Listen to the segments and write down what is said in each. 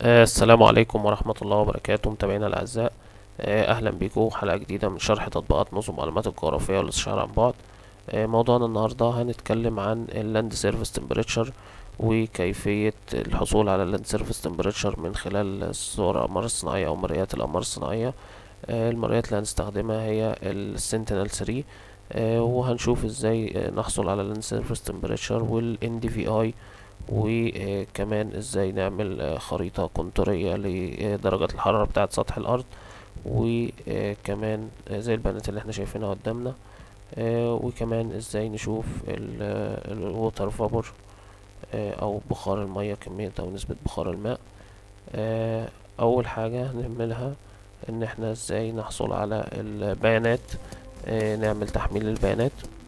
آه، السلام عليكم ورحمة الله وبركاته متابعينا الأعزاء آه، أهلا بيكم حلقة جديدة من شرح تطبيقات نظم معلومات الجغرافية والاستشعار عن بعد آه، موضوعنا النهاردة هنتكلم عن اللاند سيرفيس تمبريتشر وكيفية الحصول على اللاند سيرفيس تمبريتشر من خلال صور الأقمار الصناعية أو مرئيات الأقمار الصناعية آه، المرئيات اللي هنستخدمها هي السنتينل 3 آه، وهنشوف ازاي آه، نحصل على اللاند سيرفيس تمبريتشر والان دي في اي وكمان ازاي نعمل آه، خريطة كونتورية لدرجة الحرارة بتاعة سطح الأرض وكمان زي البيانات اللي احنا شايفينها قدامنا آه، وكمان ازاي نشوف الووتر فابور او بخار المية كمية او نسبة بخار الماء آه، اول حاجة هنعملها ان احنا ازاي نحصل على البيانات آه، نعمل تحميل البيانات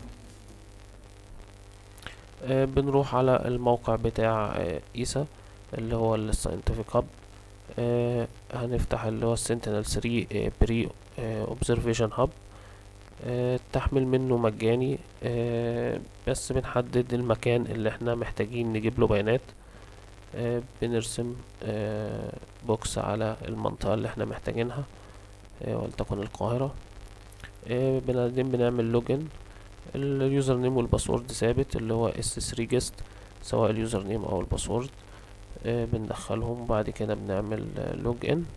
آه، بنروح على الموقع بتاع آه، ايسا اللي هو الساينتفك هاب هنفتح اللي هو السنتينل 3 بري اوبزرفيشن هاب التحميل منه مجاني آه، بس بنحدد المكان اللي احنا محتاجين نجيب له بيانات آه، بنرسم آه، بوكس على المنطقة اللي احنا محتاجينها آه، ولتكن القاهرة آه، بعدين بنعمل لوجن اليوزر نيم والباسورد ثابت اللي هو اس 3 جيست سواء اليوزر نيم او الباسورد آه، بندخلهم وبعد كده بنعمل لوج ان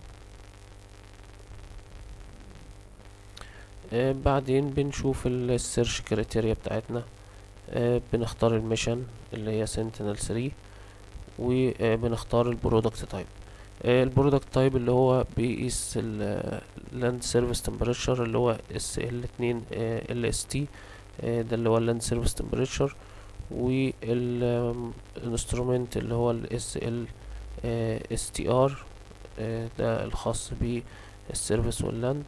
آه، بعدين بنشوف السيرش كريتيريا بتاعتنا آه، بنختار الميشن اللي هي سنتينل 3 وبنختار البرودكت تايب البرودكت تايب اللي هو بيقيس اللاند سيرفيس تمبريتشر اللي هو اس ال 2 ال اس تي ده اللي هو اللاند سيرفيس تمبريتشر والانسترومنت اللي هو الاس ال اس تي ار ده الخاص بالسيرفيس واللاند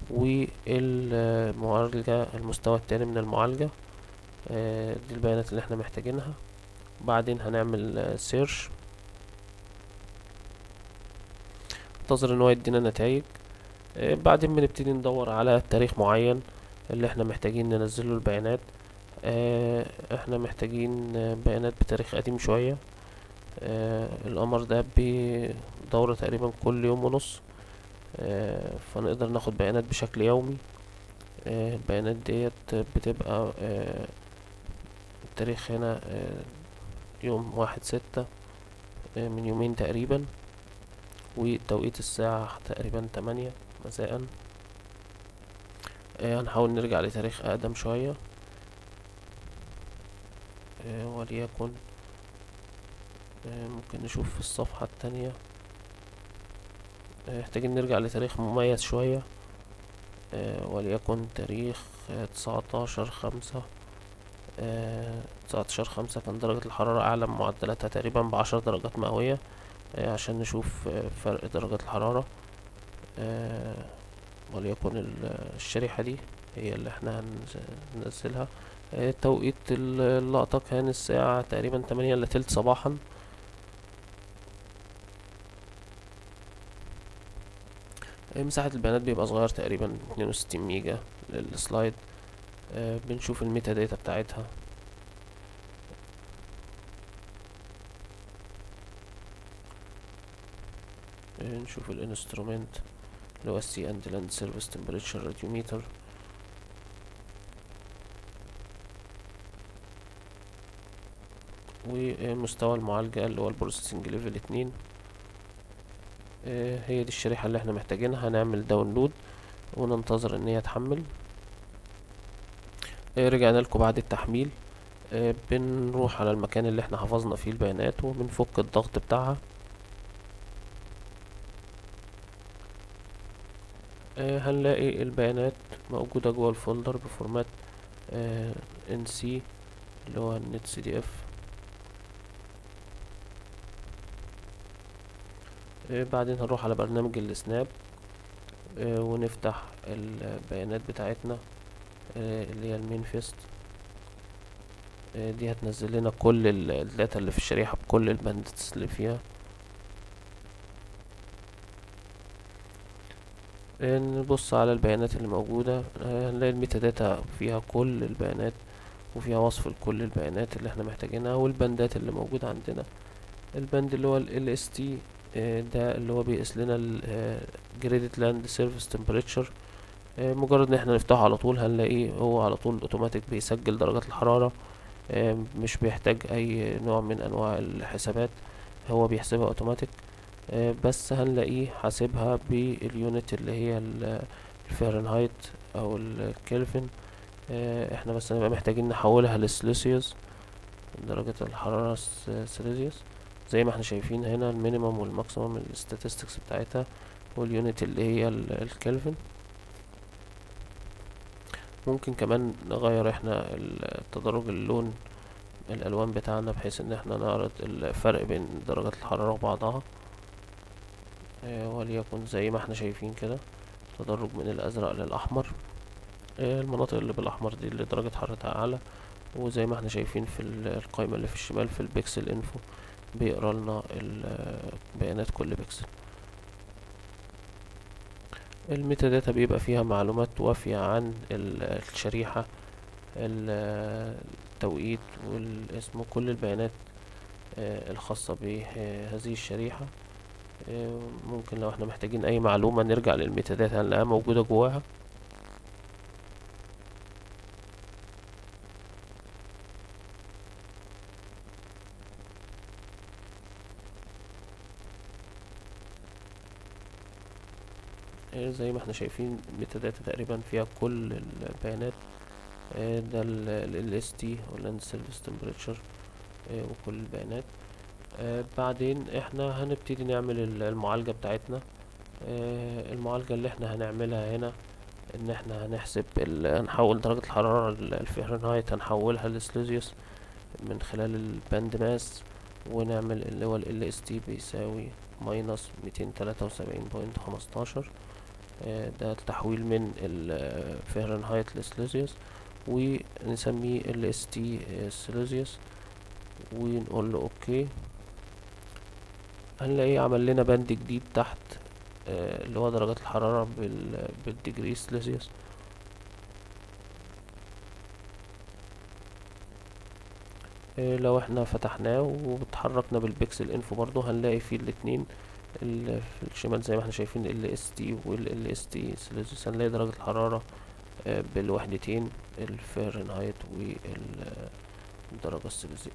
والمعالجة المستوى التاني من المعالجة آه، دي البيانات اللي احنا محتاجينها بعدين هنعمل سيرش انتظر ان هو يدينا نتائج آه، بعدين بنبتدي ندور على تاريخ معين اللي احنا محتاجين ننزله البيانات آه، احنا محتاجين بيانات بتاريخ قديم شوية القمر ده بدورة تقريبا كل يوم ونص آه، فنقدر ناخد بيانات بشكل يومي آه، البيانات ديت بتبقى آه، التاريخ هنا يوم واحد ستة من يومين تقريبا وتوقيت الساعة تقريبا تمانية مساء هنحاول نرجع لتاريخ أقدم شوية وليكن ممكن نشوف في الصفحة التانية محتاجين نرجع لتاريخ مميز شوية آه وليكن تاريخ تسعتاشر خمسة تسعتاشر خمسة كان درجة الحرارة أعلى من معدلاتها تقريبا بعشر درجات مئوية آه عشان نشوف آه فرق درجة الحرارة وليكن الشريحة دي هي اللي احنا هننزلها توقيت اللقطة كان الساعة تقريبا تمانية إلا تلت صباحا مساحة البيانات بيبقى صغير تقريبا اتنين وستين ميجا للسلايد آه بنشوف الميتا داتا بتاعتها آه نشوف الانسترومنت اللي هو السي اند لاند سيرفيس تمبريتشر راديوميتر ومستوى المعالجة اللي هو البروسيسنج ليفل اتنين هي دي الشريحة اللي احنا محتاجينها هنعمل داونلود وننتظر ان هي تحمل رجعنا لكم بعد التحميل بنروح على المكان اللي احنا حفظنا فيه البيانات وبنفك الضغط بتاعها هنلاقي البيانات موجودة جوه الفولدر بفورمات ان سي اللي هو النت سي دي اف بعدين هنروح على برنامج السناب ونفتح البيانات بتاعتنا اللي هي المينفست دي هتنزل لنا كل الداتا اللي في الشريحة بكل الباندتس اللي فيها نبص على البيانات اللي موجودة هنلاقي الميتا داتا فيها كل البيانات وفيها وصف لكل البيانات اللي احنا محتاجينها والبندات اللي موجودة عندنا البند اللي هو ال LST آه، ده اللي هو بيقيس لنا الجريدد لاند سيرفيس تمبريتشر مجرد ان احنا نفتحه على طول هنلاقيه هو على طول اوتوماتيك بيسجل درجات الحرارة آه، مش بيحتاج اي نوع من انواع الحسابات هو بيحسبها اوتوماتيك آه، بس هنلاقيه حاسبها باليونت اللي هي ال- الفahrenheit او الكلفن آه، احنا بس هنبقى محتاجين نحولها للسلسيوس درجة الحرارة الس- سلسيوس زي ما احنا شايفين هنا المينيمم والماكسيمم الستاتستكس بتاعتها واليونت اللي هي ال- الكلفن ممكن كمان نغير احنا ال- تدرج اللون الالوان بتاعنا بحيث ان احنا نعرض الفرق بين درجات الحرارة وبعضها آه، وليكن زي ما احنا شايفين كده تدرج من الازرق للاحمر آه، المناطق اللي بالاحمر دي اللي درجة حرارتها اعلى وزي ما احنا شايفين في ال- القائمة اللي في الشمال في البيكسل انفو بيقرا لنا ال- بيانات كل بيكسل الميتا داتا بيبقى فيها معلومات وافية عن ال- الشريحة ال- التوقيت والاسم وكل البيانات آه، الخاصة بهذه الشريحة آه، ممكن لو احنا محتاجين اي معلومة نرجع للميتا داتا هنلاقيها موجودة جواها آه، زي ما احنا شايفين الميتا داتا تقريبا فيها كل البيانات آه، ده ال اس تي واللاند سيرفيس تمبريتشر وكل البيانات آه، بعدين احنا هنبتدي نعمل ال- المعالجة بتاعتنا آه، المعالجة اللي احنا هنعملها هنا ان احنا هنحسب ال- هنحول درجة الحرارة ال- الفahrenheit هنحولها لسليزيوس من خلال الباند ماس ونعمل اللي هو ال اس تي بيساوي ماينس ميتين تلاتة وسبعين بوينت خمستاشر ده التحويل من الفahrenheit لسليزيوس ونسميه ال اس تي سليزيوس ونقول له اوكي هنلاقيه عمل لنا بند جديد تحت آه، اللي هو درجات الحرارة بال بالديجري سلسيوس آه، لو احنا فتحناه وتحركنا بالبيكسل انفو برضو هنلاقي فيه الاتنين ال- في الشمال زي ما احنا شايفين ال اس تي وال اس تي سلسيوس هنلاقي درجة الحرارة آه، بالوحدتين الفahrenheit والدرجة السلسية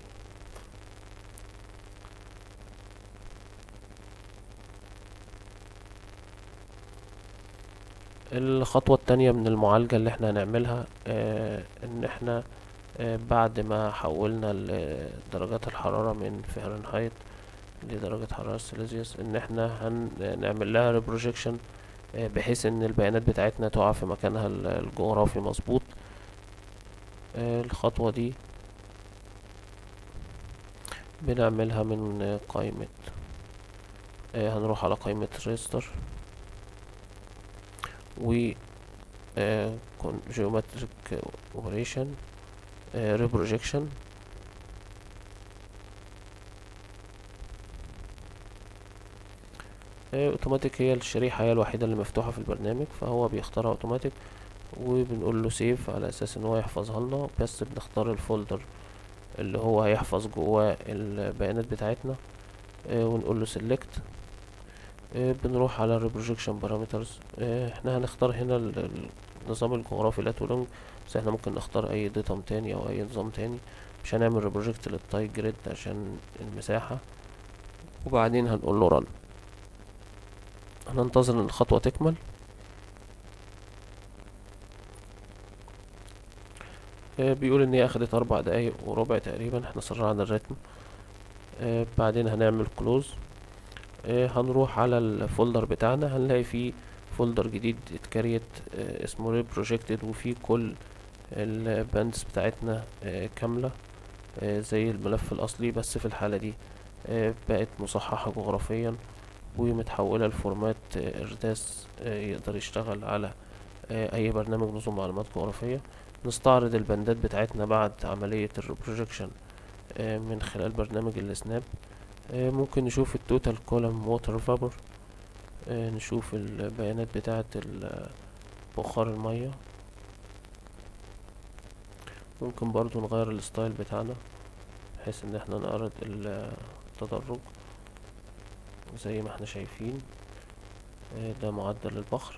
الخطوة التانية من المعالجة اللي احنا هنعملها اه ان احنا اه بعد ما حولنا ال- درجات الحرارة من فahrenheit لدرجة حرارة سلسيوس ان احنا هنعمل لها ريبروجيكشن بحيث ان البيانات بتاعتنا تقع في مكانها ال- الجغرافي مظبوط اه الخطوة دي بنعملها من آه، قائمة اه هنروح على قائمة ريستر و آه، con- geometric operation آه، reprojection آه، اوتوماتيك هي الشريحة هي الوحيدة اللي مفتوحة في البرنامج فهو بيختارها اوتوماتيك وبنقول له سيف على اساس ان هو يحفظها لنا بس بنختار الفولدر اللي هو هيحفظ جواه البيانات بتاعتنا آه، ونقول له select آه، بنروح على الريبروجيكشن بارامترز احنا هنختار هنا ال- ال- النظام الجغرافي لاتولونج بس احنا ممكن نختار اي ديتم تاني او اي نظام تاني مش هنعمل ريبروجكت للتاي جريد عشان المساحة وبعدين هنقول له رن هننتظر ان الخطوة تكمل آه، بيقول ان هي اخدت اربع دقايق وربع تقريبا احنا سرعنا الريتم آه، بعدين هنعمل كلوز هنروح على الفولدر بتاعنا هنلاقي فيه فولدر جديد اتكريت آه، اسمه ريب بروجكتد وفيه كل الباندز بتاعتنا آه، كاملة آه، زي الملف الأصلي بس في الحالة دي آه، بقت مصححة جغرافيا ومتحولة لفورمات آه، إرداس آه، يقدر يشتغل على آه، أي برنامج نظم معلومات جغرافية نستعرض البندات بتاعتنا بعد عملية الريبروجكشن من خلال برنامج السناب آه، ممكن نشوف التوتال كولم ووتر فابور نشوف البيانات بتاعة ال- بخار المية ممكن برضو نغير الستايل بتاعنا بحيث ان احنا نعرض التدرج زي ما احنا شايفين آه، ده معدل البخر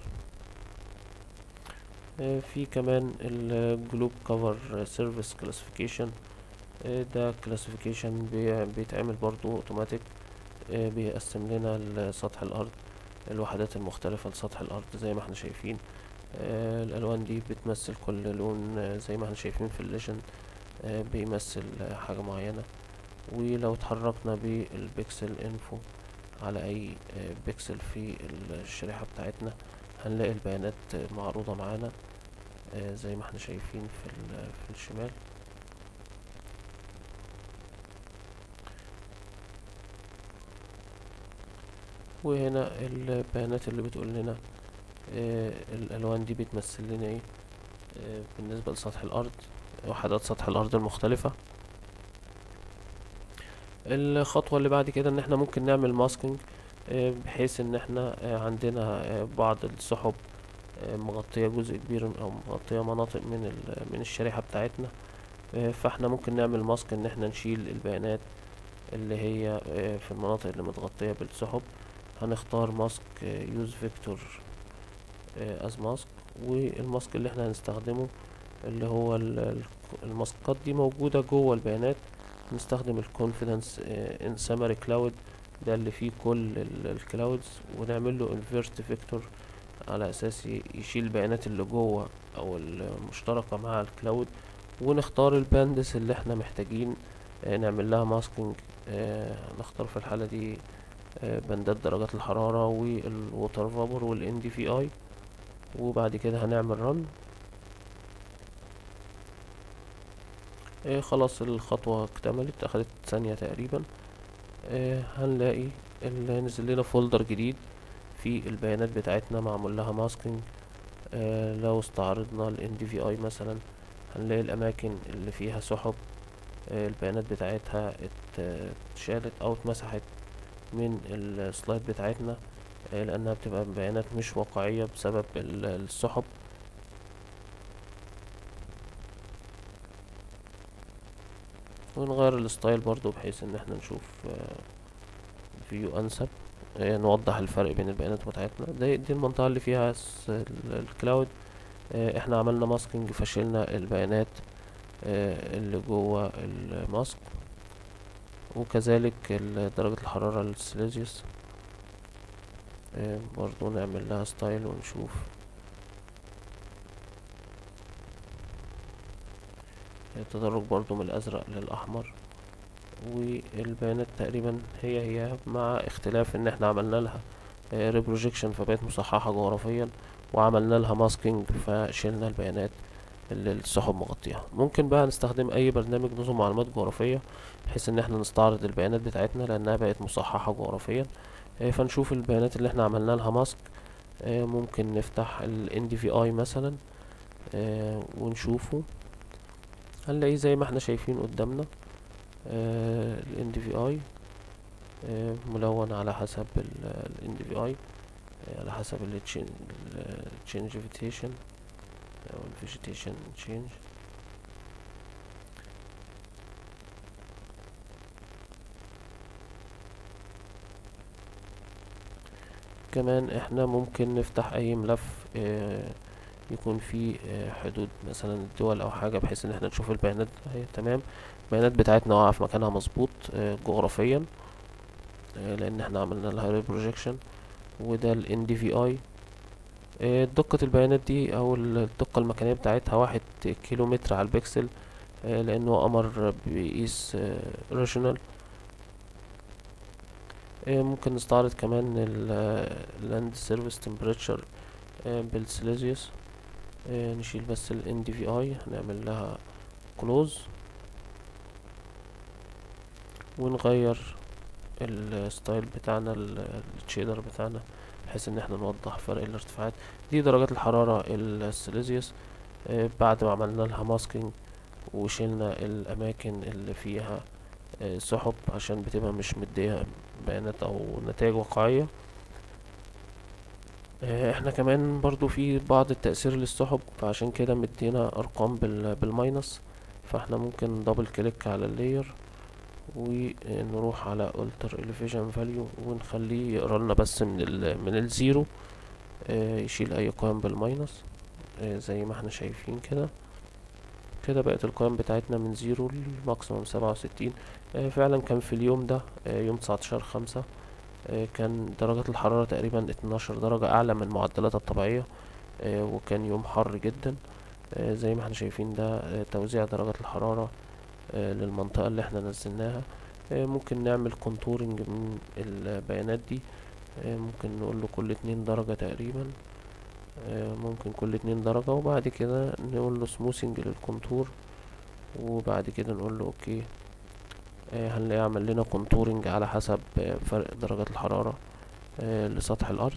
آه، في كمان الجلوب كفر سيرفيس كلاسيفيكيشن ده كلاسيفيكيشن بيتعمل برضو اوتوماتيك بيقسم لنا سطح الارض الوحدات المختلفة لسطح الارض زي ما احنا شايفين آه، الالوان دي بتمثل كل لون آه، زي ما احنا شايفين في الليجن آه، بيمثل آه، حاجة معينة ولو اتحركنا بالبيكسل انفو على اي آه، بيكسل في الشريحة بتاعتنا هنلاقي البيانات آه، معروضة معانا آه، زي ما احنا شايفين في, ال- في الشمال وهنا البيانات اللي بتقول لنا آه، الالوان دي بتمثل لنا ايه آه، بالنسبة لسطح الارض وحدات سطح الارض المختلفة الخطوة اللي بعد كده ان احنا ممكن نعمل ماسكينج بحيث ان احنا آه، عندنا آه، بعض السحب آه، مغطية جزء كبير او مغطية مناطق من ال- من الشريحة بتاعتنا آه، فاحنا ممكن نعمل ماسك ان احنا نشيل البيانات اللي هي آه، في المناطق اللي متغطية بالسحب هنختار ماسك يوز فيكتور از ماسك والماسك اللي احنا هنستخدمه اللي هو ال- ال- الماسكات دي موجودة جوه البيانات نستخدم الكونفيدنس ان سمري كلاود ده اللي فيه كل الكلاودز ونعمل له انفيرت فيكتور على اساس ي- يشيل البيانات اللي جوه او المشتركة مع الكلاود ونختار الباندس اللي احنا محتاجين آه، نعمل لها ماسكينج نختار في الحالة دي آه، بندات درجات الحرارة والووتر فابور والان دي في اي وبعد كده هنعمل رن آه خلاص الخطوة اكتملت اخدت ثانية تقريبا آه هنلاقي اللي نزل لنا فولدر جديد في البيانات بتاعتنا معمول لها ماسكينج آه لو استعرضنا ال NDVI مثلا هنلاقي الأماكن اللي فيها سحب آه البيانات بتاعتها ات- اتشالت أو اتمسحت من السلايد بتاعتنا آه لأنها بتبقى بيانات مش واقعية بسبب ال- السحب ونغير الستايل برضو بحيث ان احنا نشوف فيو انسب آه، نوضح الفرق بين البيانات بتاعتنا دي, دي المنطقة اللي فيها س- ال- الكلاود آه، احنا عملنا ماسكينج فشلنا البيانات آه، اللي جوه الماسك وكذلك ال- درجة الحرارة السيليزيوس آه، برضو نعمل لها ستايل ونشوف التدرج برضو من الأزرق للأحمر والبيانات تقريبا هي هي مع اختلاف ان احنا عملنا لها ريبروجيكشن فبقت مصححة جغرافيا وعملنا لها ماسكينج فشلنا البيانات اللي السحب مغطيها ممكن بقى نستخدم اي برنامج نظم معلومات جغرافية بحيث ان احنا نستعرض البيانات بتاعتنا لانها بقت مصححة جغرافيا آه، فنشوف البيانات اللي احنا عملنا لها ماسك آه، ممكن نفتح ال NDVI مثلا آه، ونشوفه هنلاقيه زي ما احنا شايفين قدامنا ال NDVI آه، ملون على حسب ال NDVI آه، على حسب ال change vegetation أو ال vegetation change كمان احنا ممكن نفتح اي ملف آه، يكون فيه آه، حدود مثلا الدول او حاجة بحيث ان احنا نشوف البيانات هي تمام البيانات بتاعتنا واقعة في مكانها مظبوط آه، جغرافيا آه، لان احنا عملنا لها ريبروجيكشن وده ال NDVI آه، دقة البيانات دي او الدقة المكانية بتاعتها واحد كيلو متر على البكسل آه، لانه قمر بيقيس ريجونال ممكن نستعرض كمان اللاند سيرفيس تمبريتشر بالسيليزيوس نشيل بس ال NDVI هنعمل لها كلوز ونغير الستايل بتاعنا الشيدر بتاعنا بحيث ان احنا نوضح فرق الارتفاعات دي درجات الحرارة السيليزيوس آه، بعد ما عملنا لها ماسكينج وشيلنا الاماكن اللي فيها آه، سحب عشان بتبقى مش مدية بيانات او نتائج واقعية آه، احنا كمان برضو في بعض التأثير للسحب فعشان كده مدينا ارقام بال بالماينس فاحنا ممكن دبل كليك على اللاير ونروح على alter elevation value ونخليه يقرا لنا بس من ال من الزيرو آه، يشيل اي قيم بالماينس آه، زي ما احنا شايفين كده كده بقت القيم بتاعتنا من زيرو لماكسيموم سبعة وستين فعلا كان في اليوم ده آه، يوم تسعتاشر خمسة آه، كان درجة الحرارة تقريبا اتناشر درجة أعلى من المعدلات الطبيعية آه، وكان يوم حر جدا آه، زي ما احنا شايفين ده آه، توزيع درجات الحرارة آه، للمنطقة اللي احنا نزلناها آه، ممكن نعمل كونتورنج من البيانات دي آه، ممكن نقول له كل اتنين درجة تقريبا آه، ممكن كل اتنين درجة وبعد كده نقول له سموثنج للكونتور وبعد كده نقول له اوكي آه، هنلاقيه عمل لنا كونتورنج على حسب آه، فرق درجات الحرارة آه، لسطح الأرض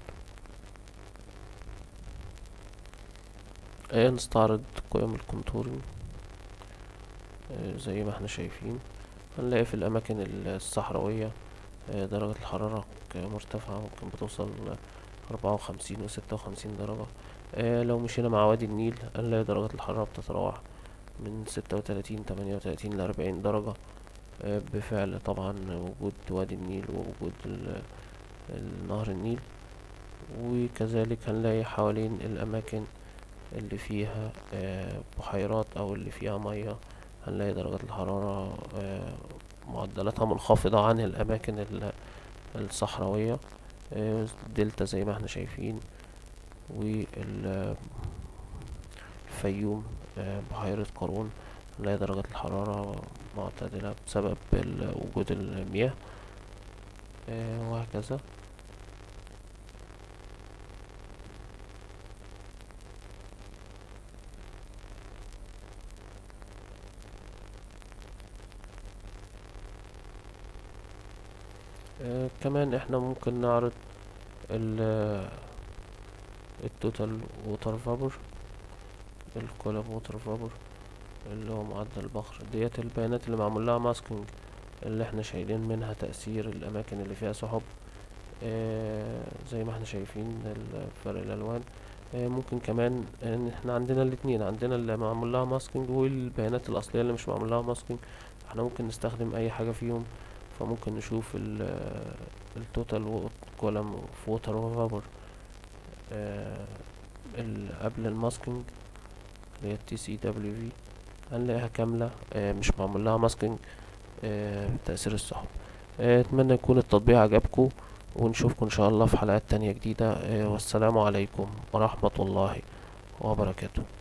آه، نستعرض قيم الكونتورنج آه، زي ما احنا شايفين هنلاقي في الأماكن الصحراوية آه، درجة الحرارة ك- مرتفعة ممكن بتوصل أربعة وخمسين وستة وخمسين درجة آه، لو مشينا مع وادي النيل هنلاقي درجة الحرارة بتتراوح من ستة وتلاتين تمانية وتلاتين لأربعين درجة آه، بفعل طبعا وجود وادي النيل ووجود ال- ال- نهر النيل وكذلك هنلاقي حوالين الأماكن اللي فيها آه، بحيرات أو اللي فيها مياه هنلاقي درجات الحرارة آه، معدلاتها منخفضة عن الأماكن ال- الصحراوية آه، دلتا زي ما احنا شايفين والفيوم بحيرة قارون نلاقي درجة الحرارة معتدلة بسبب ال- وجود المياه آه، وهكذا آه، كمان احنا ممكن نعرض ال التوتال ووتر فابور الكولاب ووتر فابور اللي هو معدل البخر ديت البيانات اللي معمول لها ماسكينج اللي احنا شايلين منها تأثير الأماكن اللي فيها سحب آه زي ما احنا شايفين ال- فرق الألوان آه ممكن كمان ان احنا عندنا الاتنين عندنا اللي معمول لها ماسكينج والبيانات الأصلية اللي مش معمول لها ماسكينج احنا ممكن نستخدم أي حاجة فيهم فممكن نشوف ال التوتال كولم في ووتر وفابور قبل الماسكينج اللي هي التي سي دبليو في هنلاقيها كاملة آه، مش معمول لها ماسكينج آه، تأثير السحب آه، اتمنى يكون التطبيق عجبكم ونشوفكم ان شاء الله في حلقات تانية جديدة آه، والسلام عليكم ورحمة الله وبركاته